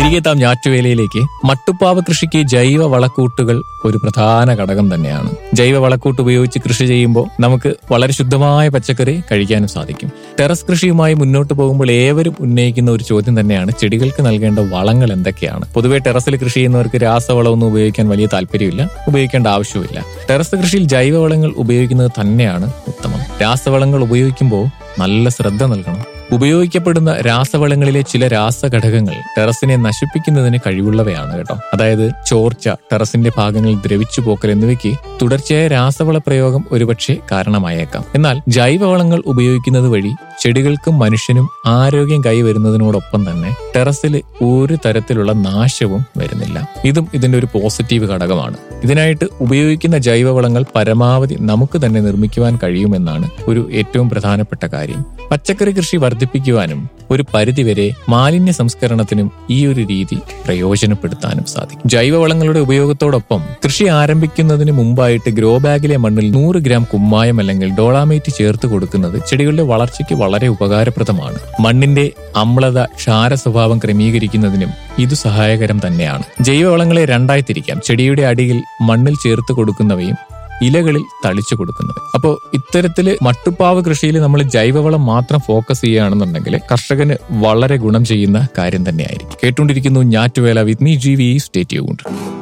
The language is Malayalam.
തിരികെ എത്താം ഞാറ്റുവേലയിലേക്ക് മട്ടുപ്പാവ കൃഷിക്ക് ജൈവ വളക്കൂട്ടുകൾ ഒരു പ്രധാന ഘടകം തന്നെയാണ് ജൈവ വളക്കൂട്ട് ഉപയോഗിച്ച് കൃഷി ചെയ്യുമ്പോൾ നമുക്ക് വളരെ ശുദ്ധമായ പച്ചക്കറി കഴിക്കാനും സാധിക്കും ടെറസ് കൃഷിയുമായി മുന്നോട്ട് പോകുമ്പോൾ ഏവരും ഉന്നയിക്കുന്ന ഒരു ചോദ്യം തന്നെയാണ് ചെടികൾക്ക് നൽകേണ്ട വളങ്ങൾ എന്തൊക്കെയാണ് പൊതുവെ ടെറസിൽ കൃഷി ചെയ്യുന്നവർക്ക് രാസവളമൊന്നും ഉപയോഗിക്കാൻ വലിയ താല്പര്യമില്ല ഉപയോഗിക്കേണ്ട ആവശ്യമില്ല ടെറസ് കൃഷിയിൽ ജൈവവളങ്ങൾ ഉപയോഗിക്കുന്നത് തന്നെയാണ് ഉത്തമം രാസവളങ്ങൾ ഉപയോഗിക്കുമ്പോൾ നല്ല ശ്രദ്ധ നൽകണം ഉപയോഗിക്കപ്പെടുന്ന രാസവളങ്ങളിലെ ചില രാസഘടകങ്ങൾ ടെറസിനെ നശിപ്പിക്കുന്നതിന് കഴിവുള്ളവയാണ് കേട്ടോ അതായത് ചോർച്ച ടെറസിന്റെ ഭാഗങ്ങളിൽ ദ്രവിച്ചു പോക്കൽ എന്നിവയ്ക്ക് തുടർച്ചയായ രാസവള പ്രയോഗം ഒരുപക്ഷെ കാരണമായേക്കാം എന്നാൽ ജൈവവളങ്ങൾ ഉപയോഗിക്കുന്നത് വഴി ചെടികൾക്കും മനുഷ്യനും ആരോഗ്യം കൈവരുന്നതിനോടൊപ്പം തന്നെ ടെറസിൽ ഒരു തരത്തിലുള്ള നാശവും വരുന്നില്ല ഇതും ഇതിന്റെ ഒരു പോസിറ്റീവ് ഘടകമാണ് ഇതിനായിട്ട് ഉപയോഗിക്കുന്ന ജൈവവളങ്ങൾ പരമാവധി നമുക്ക് തന്നെ നിർമ്മിക്കുവാൻ കഴിയുമെന്നാണ് ഒരു ഏറ്റവും പ്രധാനപ്പെട്ട കാര്യം പച്ചക്കറി കൃഷി വർദ്ധിപ്പിക്കുവാനും ഒരു പരിധിവരെ മാലിന്യ സംസ്കരണത്തിനും ഈ ഒരു രീതി പ്രയോജനപ്പെടുത്താനും സാധിക്കും ജൈവവളങ്ങളുടെ ഉപയോഗത്തോടൊപ്പം കൃഷി ആരംഭിക്കുന്നതിന് മുമ്പായിട്ട് ഗ്രോ ബാഗിലെ മണ്ണിൽ നൂറ് ഗ്രാം കുമ്മായം അല്ലെങ്കിൽ ഡോളാമേറ്റ് ചേർത്ത് കൊടുക്കുന്നത് ചെടികളുടെ വളർച്ചയ്ക്ക് വളരെ ഉപകാരപ്രദമാണ് മണ്ണിന്റെ അമ്ലത ക്ഷാര സ്വഭാവം ക്രമീകരിക്കുന്നതിനും ഇത് സഹായകരം തന്നെയാണ് ജൈവവളങ്ങളെ രണ്ടായി തിരിക്കാം ചെടിയുടെ അടിയിൽ മണ്ണിൽ ചേർത്ത് കൊടുക്കുന്നവയും ഇലകളിൽ തളിച്ചു കൊടുക്കുന്നത് അപ്പോൾ ഇത്തരത്തില് മട്ടുപ്പാവ് കൃഷിയിൽ നമ്മൾ ജൈവവളം മാത്രം ഫോക്കസ് ചെയ്യുകയാണെന്നുണ്ടെങ്കിൽ കർഷകന് വളരെ ഗുണം ചെയ്യുന്ന കാര്യം തന്നെയായിരിക്കും കേട്ടുകൊണ്ടിരിക്കുന്നു ഞാറ്റുവേല with me G V state